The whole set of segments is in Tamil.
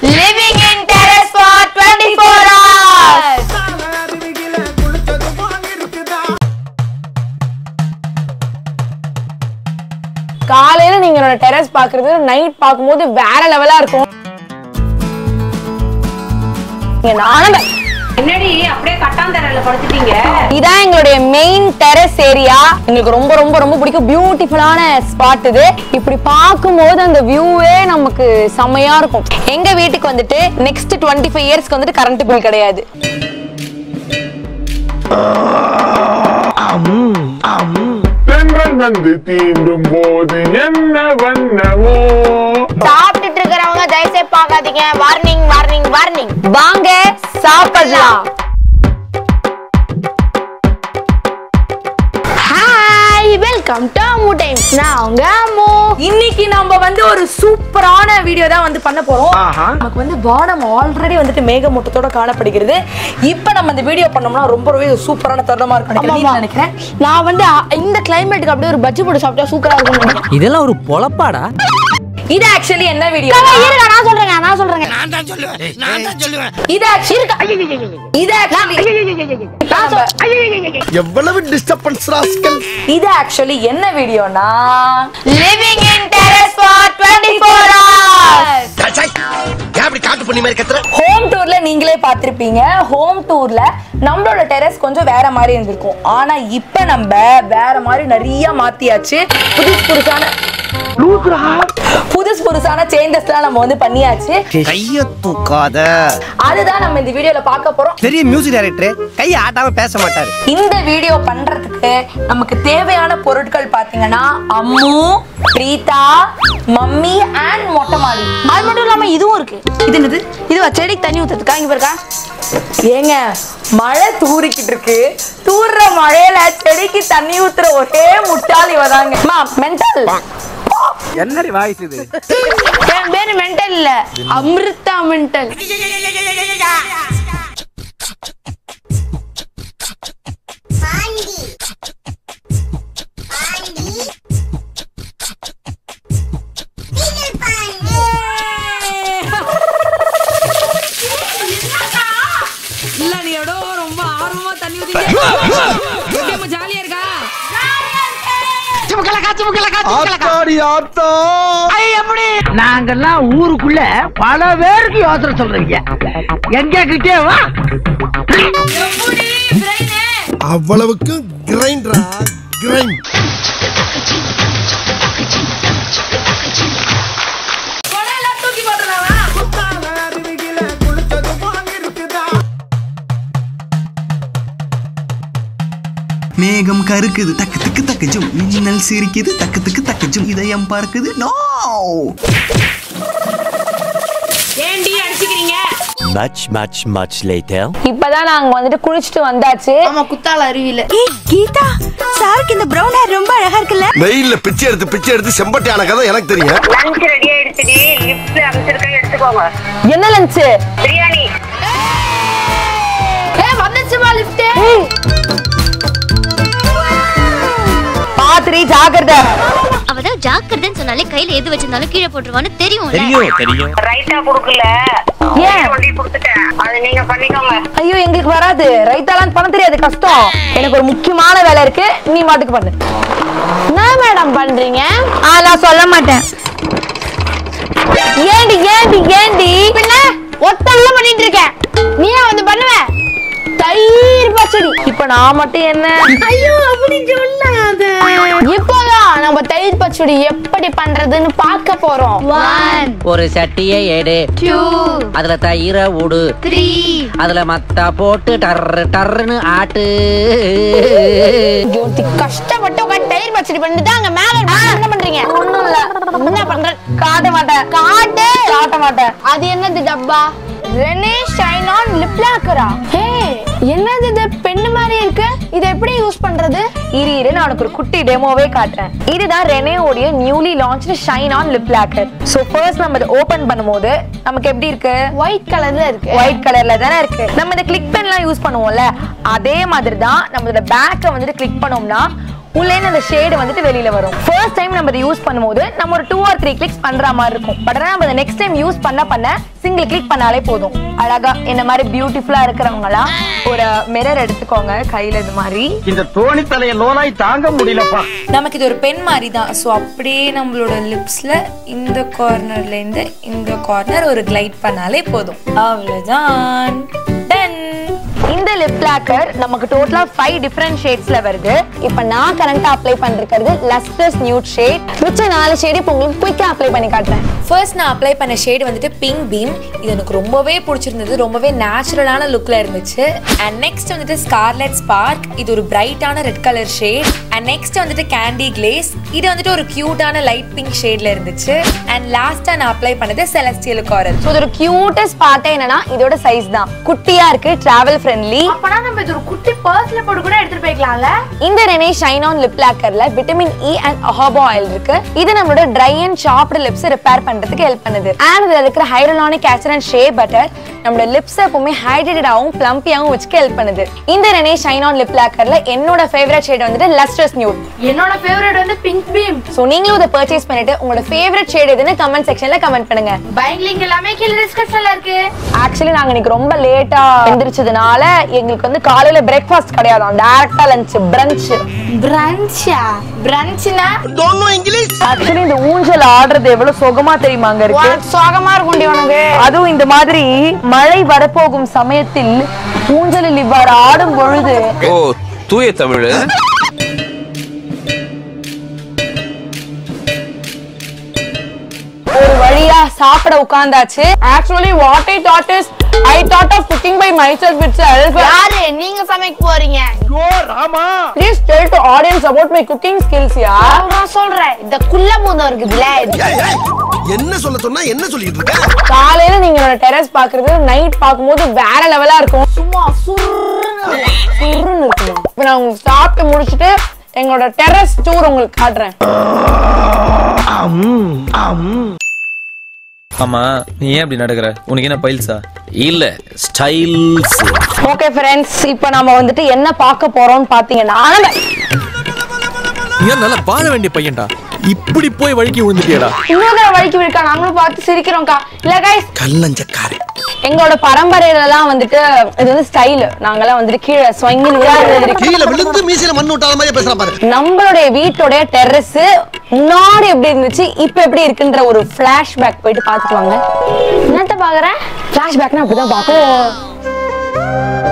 Living in terrace for 24 hours. காலையில நீங்க என்னோட டெரஸ் பாக்குறது நைட் பார்க்கும்போது வேற லெவலா இருக்கும் இங்க நானும் தான். என்னடி அப்படியே கட்டாந்தரையில படுத்துட்டீங்க இதான் எங்களுடைய மெயின் டெரஸ் ஏரியா எங்களுக்கு ரொம்ப ரொம்ப ரொம்ப பிடிக்கும் பியூட்டிஃபுல்லான ஸ்பாட் இது இப்படி பார்க்கும்போது அந்த வியூவே நமக்கு செமையா இருக்கும் எங்க வீட்டுக்கு வந்துட்டு நெக்ஸ்ட் டுவெண்ட்டி ஃபைவ் இயர்ஸ்க்கு வந்துட்டு கரண்ட் பில் கிடையாது தென்றல் வந்து தீண்டும் போது என்ன வண்ணமோ சாப்பிட்டுட்டு இருக்கிறவங்க தயவுசெய்து பார்க்காதீங்க வார்னிங் வார்னிங் வார்னிங் வாங்க சாப்பிடலாம் hi welcome to Ammu times நான் உங்க அம்மு இன்னைக்கு நம்ம வந்து ஒரு சூப்பரான வீடியோ தான் வந்து பண்ண போறோம் நமக்கு வந்து வானம் ஆல்ரெடி வந்துட்டு மேகமூட்டத்தோட காணப்படுகிறது இப்போ நம்ம இந்த வீடியோ பண்ணோம்னா ரொம்ப ரொம்ப சூப்பரான தருணமா இருக்கும் நினைக்கிறேன். நீ நினைக்கிறேன் நான் வந்து அ- இந்த கிளைமேட்டுக்கு அப்படியே ஒரு பஜ்ஜி போட்டு சாப்பிட்டா சூப்பரா இருக்கும் நினைக்கிறேன் இதெல்லாம் ஒரு பொழப்பாடா இது ஆக்சுவலி என்ன வீடியோ இருங்க நான் சொல்றேங்க நான் சொல்றேங்க இது ஆக்சுவலி இது ஆக்சுவலி எவ்வளவு டிஸ்டர்பன்ஸ் ராஸ்கல் இது ஆக்சுவலி என்ன வீடியோனா living in terrace for 24 hours அப்படி காட்டு பண்ணி மாதிரி கத்துற ஹோம் டூர்ல நீங்களே பார்த்திருப்பீங்க ஹோம் டூர்ல நம்மளோட டெரஸ் கொஞ்சம் வேற மாதிரி இருந்திருக்கும் ஆனா இப்ப நம்ம வேற மாதிரி நிறைய மாத்தியாச்சு புதுசு புதுசான புதுசு புதுசான சேஞ்சஸ்லாம் நம்ம வந்து பண்ணியாச்சு கைய தூக்காத அதுதான் நம்ம இந்த வீடியோல பார்க்க போறோம் பெரிய மியூசிக் டைரக்டர் கைய ஆட்டாம பேச மாட்டாரு இந்த வீடியோ பண்றதுக்கு நமக்கு தேவையான பொருட்கள் பாத்தீங்கன்னா அம்மு பிரீதா மம்மி அண்ட் மொட்டை மாடி அது மட்டும் இல்லாம இதுவும் இருக்கு இது என்னது இது செடிக்கு தண்ணி ஊத்துறதுக்கா இங்க பாருக்கா ஏங்க மழை தூறிக்கிட்டு இருக்கு தூர்ற மழையில செடிக்கு தண்ணி ஊத்துற ஒரே முட்டாள் இவதாங்க மென்டல் என்னடி வாய்ஸ் இது என் பேரு மென்டல் இல்ல அமிர்தா மென்டல் இல்ல நீ எவ்வளோ ரொம்ப ஆர்வமா தண்ணி ஊத்தி ஜாலியா இருக்கா ஆத்தாடி ஆத்தா நாங்கெல்லாம் ஊருக்குள்ள பல பேருக்கு யோசனை சொல்றீங்க எங்க கிட்டே வா அவ்வளவுக்கு கிரைண்டரா கிரைண்ட் தூக்கி போட்டுறாவா மேகம் கருக்குது தக்கு தக்கு தக்கு ஜும் மின்னல் சிரிக்குது தக்கு தக்கு தக்கு ஜும் இதயம் பார்க்குது நோ ஏண்டி அடிச்சுக்கிறீங்க Much, much, much later. இப்பதான் நாங்க வந்துட்டு குளிச்சுட்டு வந்தாச்சு ஆமா குத்தால அருவியில கீதா சாருக்கு இந்த பிரவுன் ஹேர் ரொம்ப அழகா இருக்குல்ல வெயில்ல பிச்சை எடுத்து பிச்சை எடுத்து செம்பட்டியான கதை எனக்கு தெரியும் லஞ்ச் ரெடி ஆயிடுச்சுடி லிப்ட் அமைச்சிருக்கேன் எடுத்துக்கோங்க என்ன லஞ்சு பிரியாணி ஏ வந்துச்சுமா லிஃப்ட் பாத்திரி ஜாக்கிரதை அவதான் ஜாக்கிரதைன்னு சொன்னாலே கையில எது வச்சிருந்தாலும் கீழே போட்டுருவான்னு தெரியும் தெரியும் தெரியும் ரைட்டா குடுக்கல ஏன் கொண்டு கொடுத்துட்டேன் அது நீங்க பண்ணிக்கோங்க ஐயோ எங்களுக்கு வராது ரைத்தாலாம் பணம் தெரியாது கஷ்டம் எனக்கு ஒரு முக்கியமான வேலை இருக்கு நீ மாட்டுக்கு பண்ணு என்ன மேடம் பண்றீங்க ஆ நான் சொல்ல மாட்டேன் ஏண்டி ஏண்டி ஏண்டி பின்ன ஒத்தல்ல பண்ணிட்டு இருக்கேன் நீ ஏன் வந்து பண்ணுவ தயிர் பச்சடி இப்ப நான் மட்டும் என்ன ஐயோ அப்படி சொல்லாத இப்போதான் நம்ம தயிர் பச்சடி எப்படி பண்றதுன்னு பார்க்க போறோம் ஒரு சட்டியை எடு அதுல தயிரை விடு அதுல மத்தா போட்டு டர்ரு டர்ருன்னு ஆட்டு ஜோதி கஷ்டப்பட்டு உட்காந்து தயிர் பச்சடி பண்ணிட்டு அங்க மேல இருக்கு. என்ன பண்றீங்க ஒண்ணும் இல்ல என்ன பண்ற காட்ட மாட்டேன் காட்டு காட்ட மாட்டேன் அது என்னது டப்பா ரெனே ஷைன் ஆன் லிப் லாக்கரா ஹே என்னது இது பெண்ணு மாதிரி இருக்கு இதை எப்படி யூஸ் பண்றது இரு இரு நான் உனக்கு ஒரு குட்டி டெமோவே காட்டுறேன் இதுதான் ரெனேவோடைய newly launch shine on lip locker so first நம்ம இதை ஓபன் பண்ணும்போது நமக்கு எப்படி இருக்கு ஒயிட் கலர்ல இருக்கு ஒயிட் கலர்ல தானே இருக்கு நம்ம இந்த கிளிக் பென்லாம் யூஸ் பண்ணுவோம்ல அதே மாதிரி தான் நம்மளோட பேக்கை வந்துட்டு கிளிக் பண்ணோம்னா உள்ளேன்னு அந்த ஷேடு வந்துட்டு வெளியில வரும் ஃபர்ஸ்ட் டைம் நம்ம இதை யூஸ் பண்ணும்போது நம்ம ஒரு டூ ஆர் த்ரீ கிளிக்ஸ் பண்ற மாதிரி இருக்கும் பட் ஆனால் நம்ம நெக்ஸ்ட் டைம் யூஸ் பண்ண பண்ண சிங்கிள் கிளிக் பண்ணாலே போதும் அழகா இந்த மாதிரி பியூட்டிஃபுல்லா இருக்கிறவங்கலாம் ஒரு மிரர் எடுத்துக்கோங்க கையில இது மாதிரி இந்த தோணி தலைய லோனாய் தாங்க முடியலப்பா நமக்கு இது ஒரு பென் மாதிரி தான் ஸோ அப்படியே நம்மளோட லிப்ஸ்ல இந்த கார்னர்ல இருந்து இந்த கார்னர் ஒரு கிளைட் பண்ணாலே போதும் அவ்வளவுதான் டன் இந்த லிப் லாக்கர் நமக்கு டோட்டலா ஃபைவ் டிஃப்ரெண்ட் ஷேட்ஸ்ல வருது இப்ப நான் கரண்டா அப்ளை பண்ணிருக்கிறது லஸ்டர்ஸ் நியூட் ஷேட் மிச்ச நாலு ஷேடு இப்போ உங்களுக்கு குயிக்கா அப்ளை பண்ணி காட்டுறேன் ஃபர்ஸ்ட் நான் அப்ளை பண்ண ஷேடு வந்துட்டு பிங்க் பீம் இது எனக்கு ரொம்பவே பிடிச்சிருந்தது ரொம்பவே நேச்சுரலான லுக்ல இருந்துச்சு அண்ட் நெக்ஸ்ட் வந்துட்டு ஸ்கார்லெட் ஸ்பார்க் இது ஒரு பிரைட்டான red colour shade and next வந்துட்டு கேண்டி கிளேஸ் இது வந்துட்டு ஒரு கியூட்டான லைட் பிங்க் ஷேட்ல இருந்துச்சு அண்ட் லாஸ்டா நான் அப்ளை பண்ணது செலஸ்டியல் காரல் ஸோ இதோட கியூட்டஸ்ட் பார்ட்டே என்னன்னா இதோட சைஸ் தான் குட்டியா இருக்கு டிராவல் ஃப்ரெண்ட்லி அப்பனா நம்ம இது ஒரு குட்டி பர்ஸ்ல போட்டு கூட எடுத்துட்டு போய்க்கலாம்ல இந்த ரெனே ஷைன் ஆன் லிப் லாக்கர்ல விட்டமின் இ அண்ட் அஹாபா ஆயில் இருக்கு இது நம்மளோட dry and soft lips repair பண்றதுக்கு ஹெல்ப் பண்ணுது அண்ட் இதுல இருக்கிற hyaluronic acid and shea butter நம்மளோட லிப்ஸ் எப்பவுமே ஹைட்ரேட்டடாகவும் பிளம்பியாகவும் வச்சுக்க ஹெல்ப் பண்ணுது இந்த ரெனே ஷைன் ஆன் லிப் லாக்கர்ல என்னோட ஃபேவரட் ஷேட் வந்துட்டு லஸ்டர்ஸ் நியூட் என்னோட ஃபேவரட் வந்து பிங்க் பீம் ஸோ நீங்களும் இதை பர்ச்சேஸ் பண்ணிட்டு உங்களோட ஃபேவரட் ஷேட் எதுன்னு கமெண்ட் செக்ஷன்ல கமெண்ட் பண்ணுங்க பைக் லிங்க் எல்லாமே கீழே டிஸ்கிரிப்ஷன்ல இருக்கு ஆக்சுவலி நாங்க இன்னைக்கு ரொம்ப லேட்டா எந்திரிச்சதுனால எங்களுக்கு வந்து காலையில பிரேக்ஃபாஸ்ட் கிடையாது டைரக்டா லஞ்ச் பிரஞ்ச் பிரன்ச்சா பிரன்ச்னா டோன்ட் நோ இங்கிலீஷ் ஆக்சுவலி இந்த ஊஞ்சல் ஆடுறது எவ்வளவு சுகமா தெரியுமா அங்க இருக்கு சோகமா இருக்கும் உனக்கு அதுவும் இந்த மாதிரி மழை வரப்போகும் சமயத்தில் ஊஞ்சலில் இவ்வாறு ஆடும் பொழுது ஓ தூய தமிழ் ஒரு வழியா சாப்பிட உட்கார்ந்தாச்சு actually what I thought is I thought of cooking by myself it's யாரு நீங்க சமைக்க போறீங்க ஐயோ Rama please tell to audience about my cooking skills yeah நான் சொல்றேன் இந்த குள்ள பூந்தம் இருக்குதுல ஏய், ஏய், என்ன சொல்ல சொன்னா என்ன சொல்லிட்டு இருக்க காலையில நீங்க என்னோட டெரஸ் பாக்குறது நைட் பாக்கும்போது வேற லெவலா இருக்கும் சும்மா சுருன்னு சுருன்னு இருக்கும் இப்ப நான் உங்களுக்கு சாப்பிட்டு முடிச்சிட்டு எங்களோட டெரஸ் டூர் உங்களுக்கு காட்டுறேன் ஆமா நீ ஏன் அப்படி நடக்கிற உனக்கு என்ன பைல்ஸா இல்ல ஸ்டைல்ஸ் ஓகே ஃப்ரெண்ட்ஸ் இப்போ நம்ம வந்துட்டு என்ன பார்க்க போறோம்னு பாத்தீங்கன்னா ஆனா, நீ நல்லா வாழ வேண்டிய பையன்டா இப்படி போய் வழுக்கி விழுந்துட்டியடா இன்னொரு தடவை வலிக்கு இருக்கா நாங்களும் பார்த்து சிரிக்கிறோம்க்கா இல்ல கைஸ் கல்லஞ்சக்காரன் எங்களோட பரம்பரையிலலாம் வந்துட்டு இது வந்து ஸ்டைல் நாங்கெல்லாம் வந்துட்டு கீழே ஸ்வங்கி கீழே விழுந்து மீசையில மண்ணு விட்டாத மாதிரி பேசுறான் பாரு நம்மளுடைய வீட்டோடைய டெரஸ் முன்னாடி எப்படி இருந்துச்சு இப்ப எப்படி இருக்குன்ற ஒரு பேக் போயிட்டு பாத்துட்டு வாங்க என்னத்த பாக்குறேன் பேக்னா அப்படிதான் பாக்கும்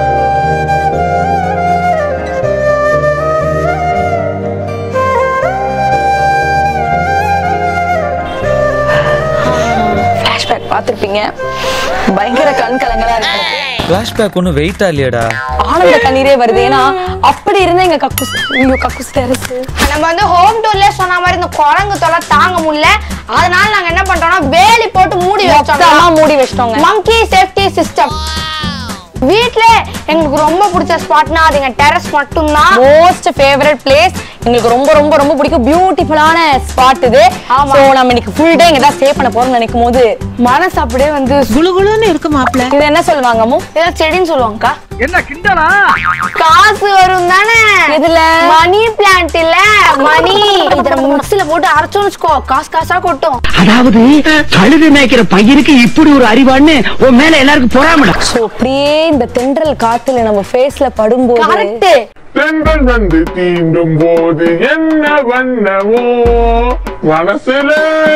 பேக் பார்த்திருப்பீங்க பயங்கர கண் கலங்கலா இருக்கு பிளாஷ்பேக் ஒன்றும் வெயிட்டா இல்லையாடா ஆனந்த கண்ணீரே வருது ஏன்னா அப்படி இருந்த எங்க கக்குஸ் ஐயோ கக்குஸ் டெரஸ் நம்ம வந்து ஹோம் டூர்ல சொன்ன மாதிரி இந்த குரங்கு தொலை தாங்க முடியல அதனால நாங்க என்ன பண்றோம்னா வேலி போட்டு மூடி வச்சோம் மூடி வச்சிட்டோங்க மங்கி சேஃப்டி சிஸ்டம் வீட்ல எங்களுக்கு ரொம்ப பிடிச்ச ஸ்பாட்னா அது எங்க டெரஸ் மட்டும்தான் மோஸ்ட் ஃபேவரட் பிளேஸ் எங்களுக்கு ரொம்ப ரொம்ப ரொம்ப பிடிக்கும் பியூட்டிஃபுல்லான ஸ்பாட் இது சோ நம்ம இன்னைக்கு ஃபுல் டே இங்க தான் ஸ்டே பண்ண போறோம்னு நினைக்கும் போது மனசு அப்படியே வந்து குளுகுளுன்னு இருக்கு மாப்ள இது என்ன சொல்லுவாங்க அம்மு இதை செடின்னு சொல்லுவாங்கக்கா என்ன கிண்டலா காசு வரும் தானே இதுல மணி பிளான்ட் இல்ல மணி இத நம்ம மிக்ஸில போட்டு அரைச்சோம்னு வச்சுக்கோ காசு காசா கொட்டும் அதாவது கழுது மேய்க்கிற பையனுக்கு இப்படி ஒரு அறிவான்னு உன் மேல எல்லாருக்கும் பொறாமடா சோ அப்படியே இந்த தென்றல் காத்துல நம்ம ஃபேஸ்ல படும்போது கரெக்ட் பெண்கள் வந்து தீண்டும் போது என்ன வண்ணமோ மனசுல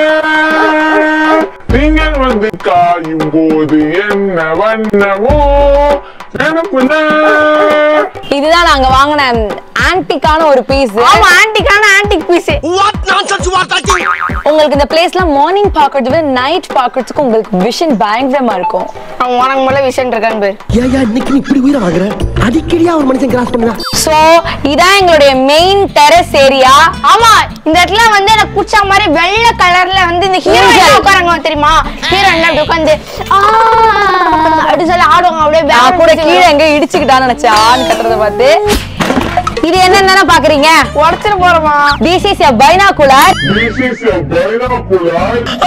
நீங்கள் வந்து காயும் போது என்ன வண்ணமோ நினப்புல இதுதான் நாங்க வாங்கின ஆன்டிக்கான ஒரு பீஸ் ஆமா ஆன்டிக்கான antique piece what nonsense you are talking உங்களுக்கு இந்த பிளேஸ்ல மார்னிங் பாக்குறது விட நைட் பாக்குறதுக்கு உங்களுக்கு விஷன் பயங்கரமா இருக்கும் அவன் உனக்கு மேல விஷன் இருக்கான்னு பேர் ஏயா இன்னைக்கு நீ இப்படி உயிரை வாங்குற அடிக்கடியா ஒரு மனுஷன் கிராஸ் பண்ணுதா சோ இதான் எங்களுடைய மெயின் டெரஸ் ஏரியா ஆமா இந்த இடத்துல வந்து எனக்கு பிடிச்ச மாதிரி வெள்ளை கலர்ல வந்து இந்த ஹீரோயின் உட்காராங்க தெரியுமா ஹீரோயின் அப்படி உட்காந்து அப்படி சொல்லி ஆடுவாங்க அப்படியே நான் கூட கீழே எங்க இடிச்சுக்கிட்டான்னு நினைச்சேன் ஆண் கட்டுறத பார்த்து இது என்னன்னு பாக்குறீங்க உடச்சிட போறோமா this is a binocular This is a binocular.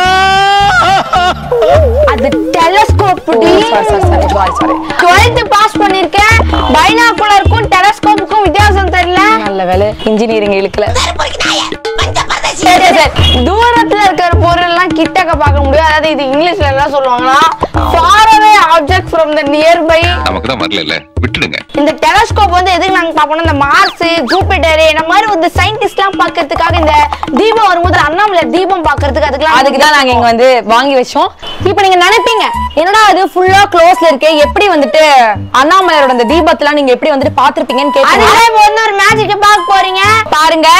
அது டெலஸ்கோப் டுவெல்த் பாஸ் பண்ணிருக்கேன் பைனாகுலருக்கும் டெலஸ்கோப்புக்கும் வித்தியாசம் தெரியல நல்ல வேலை இன்ஜினியரிங் இழுக்கல சரி, சரி. தூரத்துல இருக்கிற பொருள் எல்லாம் கிட்டக்க பார்க்க முடியும் அதாவது இது இங்கிலீஷ்ல என்ன சொல்லுவாங்கன்னா far away object from the nearby நமக்கு தான் வரல விட்டுடுங்க இந்த டெலஸ்கோப் வந்து எதுக்கு நாங்க பார்ப்போம்னா இந்த மார்ஸ் ஜூபிட்டர் இந்த மாதிரி வந்து சயின்டிஸ்ட் எல்லாம் பார்க்கறதுக்காக இந்த தீபம் வரும்போது அண்ணாமலை தீபம் பார்க்கறதுக்கு அதுக்கெல்லாம் அதுக்கு தான் நாங்க இங்க வந்து வாங்கி வச்சோம் இப்போ நீங்க நினைப்பீங்க என்னடா அது ஃபுல்லா க்ளோஸ்ல இருக்கு எப்படி வந்துட்டு அண்ணாமலையோட அந்த தீபத்தெல்லாம் நீங்க எப்படி வந்துட்டு பாத்திருப்பீங்கன்னு கேட்டீங்க அதுல இப்போ வந்து ஒரு மேஜிக்க பார்க்க போறீங்க பாருங்க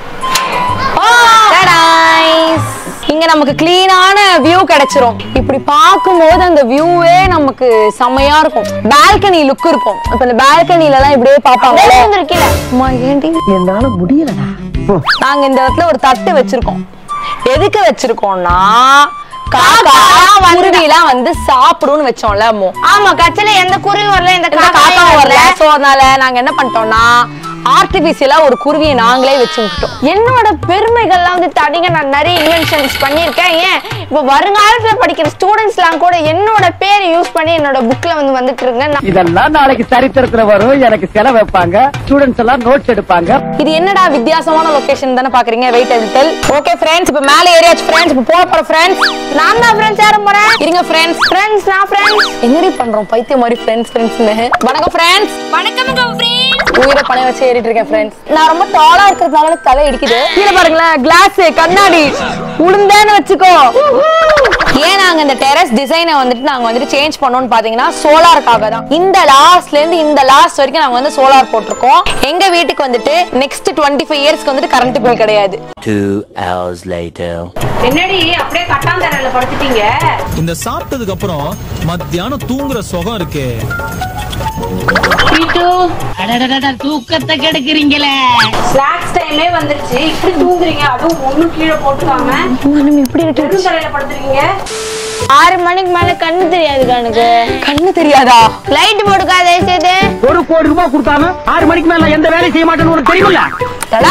Ta-dais. இங்க நமக்கு கிளீனான வியூ கிடைச்சிரும் இப்படி பார்க்கும்போது அந்த வியூவே நமக்கு செமையா இருக்கும் பால்கனி லுக் இருக்கும் இப்ப இந்த பால்கனில எல்லாம் இப்படியே பாப்பாங்க இருக்கீல அம்மா ஏண்டி என்னால முடியலடா நாங்க இந்த இடத்துல ஒரு தட்டு வச்சிருக்கோம் எதுக்கு வச்சிருக்கோம்னா காக்கா குருவிலாம் வந்து சாப்பிடும்னு வச்சோம்ல அம்மோ ஆமா கச்சல எந்த குருவி வரல எந்த இந்த காக்கா காக்காவும் வரல வரல சோ அதனால நாங்க என்ன பண்ணிட்டோம்னா ஆர்டிபிஷியலா ஒரு குருவியை நாங்களே வச்சு விட்டுட்டோம் என்னோட பெருமைகள்லாம் வந்து தடிங்க நான் நிறைய இன்வென்ஷன்ஸ் பண்ணியிருக்கேன் ஏன் இப்போ வருங்காலத்துல படிக்கிற ஸ்டூடெண்ட்ஸ்லாம் கூட என்னோட பேரை யூஸ் பண்ணி என்னோட புக்ல வந்து வந்துட்டு இருங்க நான் இதெல்லாம் நாளைக்கு சரித்திரத்துல வரும் எனக்கு செலவு வைப்பாங்க ஸ்டூடெண்ட்ஸ் எல்லாம் நோட்ஸ் எடுப்பாங்க இது என்னடா வித்தியாசமான லொகேஷன் தானே பாக்குறீங்க வெயிட் எடிட்டல் ஓகே ஃப்ரெண்ட்ஸ் இப்போ மேலே ஏரியாச்சு ஃப்ரெண்ட்ஸ் இப்போ போக போற ஃப்ரெண்ட்ஸ் நான் தான் ஃப்ரெண்ட்ஸ் யாரும் போறேன் இருங்க ஃப்ரெண்ட்ஸ் ஃப்ரெண்ட்ஸ் நான் ஃப்ரெண்ட்ஸ் என்னடி பண்றோம் பைத்தியம் மாதிரி ஃப்ரெண்ட்ஸ் ஃப்ரெண்ட்ஸ்னு வணக்கம் ஃப்ரெண்ட்ஸ் வணக்கம் ஃப்ரெண்ட்ஸ் உயிரை பணைய வச்சு ஏறிட்டு இருக்கேன் ஃப்ரெண்ட்ஸ் நான் ரொம்ப டாலா இருக்கிறதுனால எனக்கு தலை இடிக்குது கீழே பாருங்களேன் கிளாஸ் கண்ணாடி உளுந்தேன்னு வச்சுக்கோ ஏன் நாங்க இந்த டெரஸ் டிசைனை வந்துட்டு நாங்க வந்துட்டு சேஞ்ச் பண்ணோம்னு பாத்தீங்கன்னா சோலாருக்காக தான் இந்த லாஸ்ட்ல இருந்து இந்த லாஸ்ட் வரைக்கும் நாங்க வந்து சோலார் போட்டிருக்கோம் எங்க வீட்டுக்கு வந்துட்டு நெக்ஸ்ட் டுவெண்ட்டி ஃபைவ் இயர்ஸ்க்கு வந்துட்டு கரண்ட் பில் கிடையாது Two hours later. என்னடி அப்படியே கட்டாந்தரையில படுத்துட்டீங்க இந்த சாப்பிட்டதுக்கு அப்புறம் மத்தியானம் தூங்குற சுகம் இருக்கே தூக்கத்தை கெடுக்கிறீங்களே ஸ்நாக்ஸ் டைமே வந்துருச்சு இப்படி தூங்குறீங்க அதுவும் ஒண்ணும் கீழே போட்டுக்காம நம்ம இப்படி வெறும் தரையில படுத்துருக்கீங்க ஆறு மணிக்கு மேல கண்ணு தெரியாது கணக்கு கண்ணு தெரியாதா லைட் போடுக்கா தயவு செய்து ஒரு கோடி ரூபாய் கொடுத்தாலும் ஆறு மணிக்கு மேல எந்த வேலையும் செய்ய மாட்டேன்னு உனக்கு தெரியுமில்ல தடா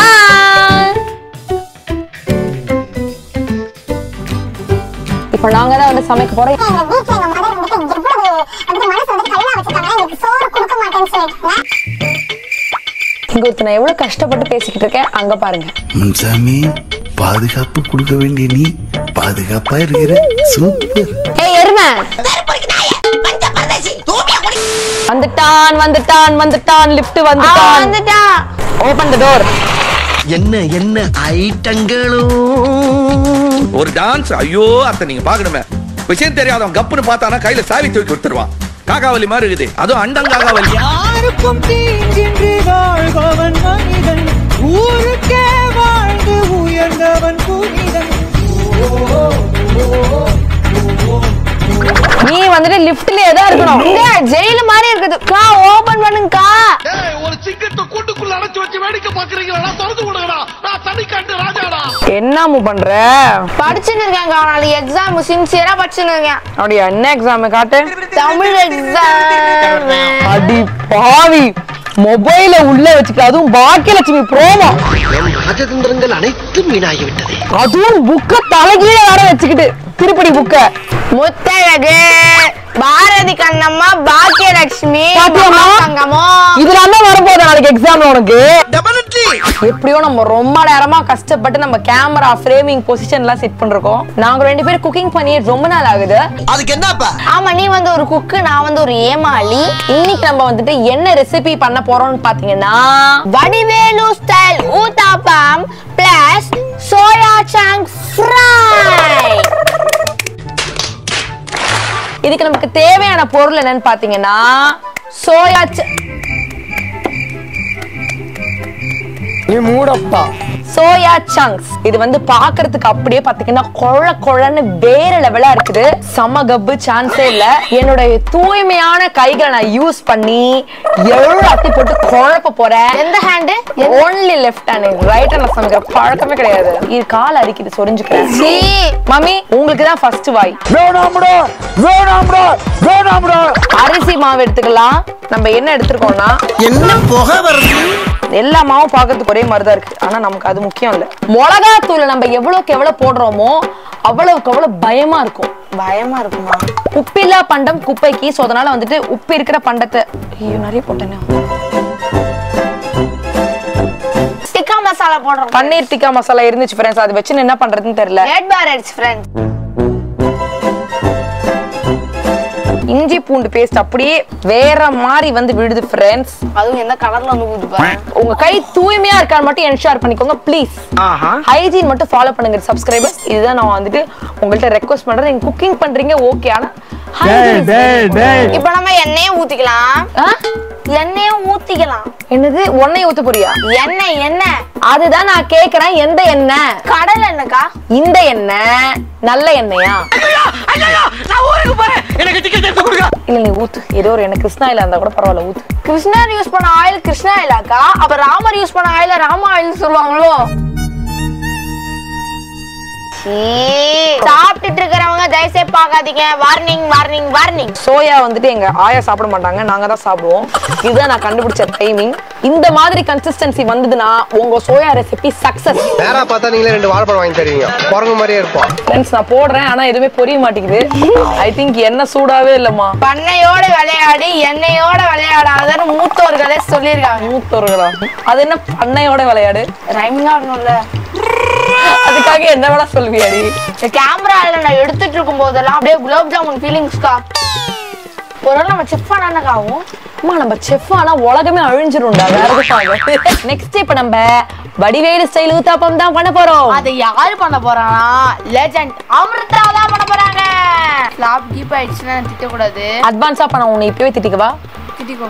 இப்போ நாங்க தான் வந்து சமைக்க போறோம் இங்க ஒருத்தர் நான் எவ்வளவு கஷ்டப்பட்டு பேசிக்கிட்டு இருக்கேன் அங்க பாருங்க முன்சாமி பாதுகாப்பு கொடுக்க வேண்டிய நீ பாதுகாப்பா இருக்கிற சூப்பர் ஏய் எருமை வந்துட்டான் வந்துட்டான் வந்துட்டான் லிஃப்ட் வந்துட்டான் வந்துட்டான் ஓபன் த டோர் என்ன என்ன ஐட்டங்களும் ஒரு டான்ஸ் ஐயோ அத்தை நீங்க பாக்கணுமே விஷயம் தெரியாதவன் கப்புன்னு பார்த்தானா கையில சாவி தூக்கி கொடுத்துருவான் காக்காவலி மாதிரி இருக்குது அதுவும் அண்டங்காகாவலி யாருக்கும் தீங்கின்றி வாழ்பவன் மனிதன் ஊருக்கே வாழ்ந்து உயர்ந்தவன் புனிதன் நீ வந்துட்டு லிஃப்ட்லயே தான் இருக்கணும் இங்க ஜெயில மாதிரி இருக்குது கா ஓபன் பண்ணுங்கக்கா ஒரு சிங்கத்தை கூட்டுக்குள்ள அடைச்சு வச்சு வேடிக்கை பாக்குறீங்களா திறந்து விடுங்கடா நான் தனிக்காட்டு ராஜாடா என்ன மூவ் பண்ற படிச்சுன்னு இருக்கேன்க்கா நாளைக்கு எக்ஸாம் சின்சியரா படிச்சுன்னு இருக்கேன் அப்படியா என்ன எக்ஸாம் காட்டு தமிழ் எக்ஸாம் அடி பாவி மொபைல உள்ள வச்சுக்க அதுவும் பாக்கியலட்சுமி ப்ரோமோ ராஜதந்திரங்கள் அனைத்தும் வீணாகிவிட்டது அதுவும் புக்க தலைகீழ வர வச்சுக்கிட்டு திருப்படி புக்க முத்தழகு பாரதி கண்ணம்மா பாக்கியலட்சுமி பாத்தியாம்மா? தங்கமோ இதெல்லாம் தான் வரப்போகுது நாளைக்கு எக்ஸாம்ல உனக்கு எப்படியோ நம்ம ரொம்ப நேரமா கஷ்டப்பட்டு நம்ம கேமரா ஃப்ரேமிங் பொசிஷன் எல்லாம் செட் பண்ணிருக்கோம் நாங்க ரெண்டு பேரும் குக்கிங் பண்ணி ரொம்ப நாள் ஆகுது அதுக்கு என்னப்பா ஆமா நீ வந்து ஒரு குக்கு நான் வந்து ஒரு ஏமாளி இன்னைக்கு நம்ம வந்துட்டு என்ன ரெசிபி பண்ண போறோம்னு பாத்தீங்கன்னா Vadivelu style uttapam plus soya chunk fry இதுக்கு நமக்கு தேவையான பொருள் என்னன்னு பாத்தீங்கன்னா சோயா நீ மூடப்பா சோயா சங்க்ஸ் இது வந்து பாக்குறதுக்கு அப்படியே பாத்தீங்கன்னா கொழ கொழன்னு வேற லெவலா இருக்குது செம கப்பு சான்ஸே இல்ல என்னுடைய தூய்மையான கைகளை நான் யூஸ் பண்ணி எல்லாத்தையும் போட்டு குழப்ப போறேன் எந்த hand only left hand right ஹேண்ட்ல சமைக்கிற பழக்கமே கிடையாது இது கால் அரிக்குது சொரிஞ்சுக்கிறேன் சீ. மம்மி உங்களுக்கு தான் ஃபர்ஸ்ட் வாய் வேணாம்டா வேணாம்டா வேணாம்டா அரிசி மாவு எடுத்துக்கலாம் நம்ம என்ன எடுத்துருக்கோம்னா என்ன புகை வருது எல்லா மாவும் பார்க்கறதுக்கு ஒரே மாதிரி தான் இருக்கு ஆனா நமக்கு அது முக்கியம் இல்ல மிளகா தூள் நம்ம எவ்வளவுக்கு எவ்வளவு போடுறோமோ அவ்வளவுக்கு அவ்வளவு பயமா இருக்கும் பயமா இருக்குமா உப்பில்லா பண்டம் குப்பைக்கு சோ அதனால வந்துட்டு உப்பு இருக்கிற பண்டத்தை ஐயோ நிறைய போட்டேனே மசாலா போடுறோம் பன்னீர் டிக்கா மசாலா இருந்துச்சு ஃப்ரெண்ட்ஸ் அது வச்சு என்ன பண்றதுன்னு தெரியல ரெட் பேரட்ஸ் ஃப்ரெண்ட்ஸ் இஞ்சி பூண்டு பேஸ்ட் அப்படியே வேற மாதிரி வந்து விடுது ஃப்ரெண்ட்ஸ் அதுவும் எந்த கலர்ல வந்து ஊத்து பாருங்க உங்க கை தூய்மையா இருக்கான்னு மட்டும் என்ஷூர் பண்ணிக்கோங்க ப்ளீஸ் ஹைஜீன் மட்டும் ஃபாலோ பண்ணுங்க சப்ஸ்கிரைபர்ஸ் இதுதான் நான் வந்துட்டு உங்கள்ட்ட ரெக்வஸ்ட் பண்றேன் நீங்க குக்கிங் பண்றீங்க ஓகே ஆனா hygiene is- இப்போ நம்ம எண்ணெயும் ஊத்திக்கலாம் எண்ணெயும் ஊத்திக்கலாம் என்னது ஒன்னைய ஊத்த போறியா எண்ணெய் எண்ணெய் அதுதான் நான் கேக்குறேன் எந்த எண்ணெய் கடல் எண்ணெய்க்கா இந்த எண்ணெய் நல்ல எண்ணெயா நான் ஊருக்கு போறேன் எனக்கு டிக்கெட் எடுத்து கொடுங்க இல்ல நீ ஊத்து ஏதோ ஒரு எண்ணெய் கிருஷ்ணா இல்ல இருந்தா கூட பரவாயில்ல ஊத்து கிருஷ்ணர் யூஸ் பண்ண ஆயில் கிருஷ்ணா ஆயிலாக்கா அப்ப ராமர் யூஸ் பண்ண ஆயில ராம ஆயில் சொல்லுவாங்களோ சீ. சாப்பிட்டுட்டு இருக்கிறவங்க தயவுசெய்து பார்க்காதீங்க வார்னிங் வார்னிங் வார்னிங் சோயா வந்துட்டு எங்க ஆயா சாப்பிட மாட்டாங்க நாங்க தான் சாப்பிடுவோம் இதுதான் நான் கண்டுபிடிச்ச டைமிங் இந்த மாதிரி கன்சிஸ்டன்சி வந்ததுன்னா உங்க சோயா ரெசிபி சக்சஸ் நேரா பார்த்தா நீங்களே ரெண்டு வாழைப்பழம் வாங்கி தருவீங்க குரங்கு மாதிரியே இருப்போம் ஃப்ரெண்ட்ஸ் நான் போடுறேன் ஆனா எதுவுமே பொரிய மாட்டேங்குது ஐ திங்க் என்ன சூடாவே இல்லம்மா பண்ணையோட விளையாடி எண்ணெயோட விளையாடாதன்னு மூத்தோர்களே சொல்லியிருக்காங்க மூத்தோர்களா அது என்ன பண்ணையோட விளையாடு ரைமிங்கா இருக்கணும்ல அதுக்காக என்ன வேணா சொல்வியாடி இந்த கேமரால நான் எடுத்துட்டு இருக்கும் போதெல்லாம் அப்படியே குலோப் ஜாமுன் ஃபீலிங்ஸ்க்கா ஒரு நாள் நம்ம செஃப் ஆனானக்கா ஆகும் அம்மா நம்ம செஃப் ஆனா உலகமே அழிஞ்சிரும்டா வேற எதுக்காக நெக்ஸ்ட் இப்ப நம்ம வடிவேலு ஸ்டைல் ஊத்தாப்பம் தான் பண்ண போறோம் அதை யாரு பண்ண போறானா லெஜெண்ட் அமிர்தா தான் பண்ண போறாங்க ஃபிளாப் கீப் ஆயிடுச்சுன்னா திட்டக்கூடாது அட்வான்ஸா பண்ண உன்னை இப்பவே திட்டிக்கவா திட்டிக்கோ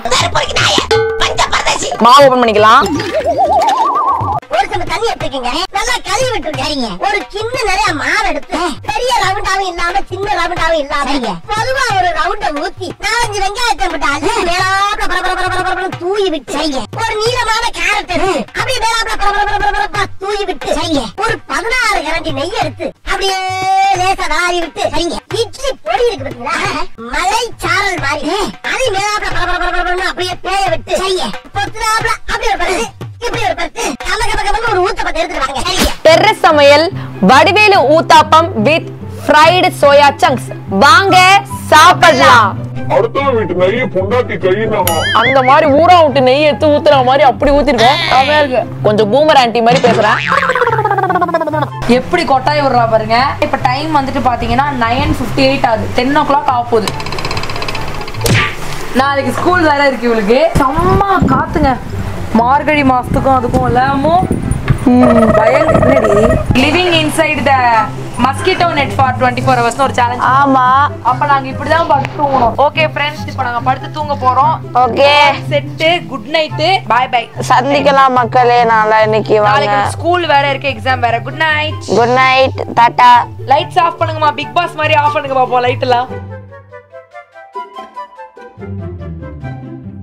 மாவு ஓபன் பண்ணிக்கலாம் ஒரு சம்பு தண்ணி எடுத்துக்கங்க நல்லா கழுவி விட்டுருக்கீங்க ஒரு கிண்ண நிறைய மாவு எடுத்து பெரிய ரவுண்டாவும் இல்லாம சின்ன ரவுண்டாவும் இல்லாம பொதுவா ஒரு ரவுண்ட ஊத்தி நாலஞ்சு வெங்காயத்தை போட்டு அள்ளி மேலாப்ல பர பர பர பர பரபரன்னு தூவி விட்டு சரிங்க ஒரு நீளமான கேரட் எடுத்து அப்படியே மேலாப்ல பர பர பர பர பரப்பா தூவி விட்டு சரிங்க ஒரு பதினாறு கரண்டி நெய் எடுத்து அப்படியே லேசா வாரி விட்டு சரிங்க இட்லி பொடி இருக்கு பாத்தீங்களா மலை சாரல் மாதிரி அதை மேலாப்ல பர பர பர பரன்னு அப்படியே பேய விட்டு சரிங்க பொத்துனாப்ல அப்படியே ஒரு பரது இப்படி ஒரு பத்து கம கம கமன்னு ஒரு ஊத்தப்பத்தை எடுத்துட்டு வாங்க சரிங்க டெர்ரஸ் சமையல் Vadivelu uttapam with fried soya chunks வாங்க சாப்பிடலாம் அடுத்த வீட்டு நெய்ய பொண்டாட்டி கையினமா அந்த மாதிரி ஊரா விட்டு நெய் எடுத்து ஊத்துற மாதிரி அப்படி ஊத்திருக்கோம் செமையா இருக்கு கொஞ்சம் பூமர் ஆன்டி மாதிரி பேசுறேன் எப்படி கொட்டாய் விடுறா பாருங்க இப்ப டைம் வந்துட்டு பாத்தீங்கன்னா நைன் பிப்டி எயிட் ஆகுது டென் ஓ கிளாக் ஆக போகுது நாளைக்கு ஸ்கூல் வேற இருக்கு இவளுக்கு செம்ம காத்துங்க மார்கழி மாசத்துக்கும் அதுக்கும் எல்லாமும் பயங்கர living inside the mosquito net for twenty four hours ஒரு சேலஞ்ச் ஆமா அப்ப நாங்க இப்படிதான் படுத்து தூங்கணும் ஓகே ஃப்ரெண்ட்ஸ் இப்போ நாங்க படுத்து தூங்க போறோம் okay set good night bye bye சந்திக்கலாம் மக்களே நாளா இன்னைக்கு வாங்க நாளைக்கு ஸ்கூல் வேற இருக்கு எக்ஸாம் வேற குட் நைட் குட் நைட் டாடா லைட்ஸ் ஆஃப் பண்ணுங்கம்மா பிக் பாஸ் மாதிரி ஆஃப் பண்ணுங்க பாப்போம் லைட் எல்லாம்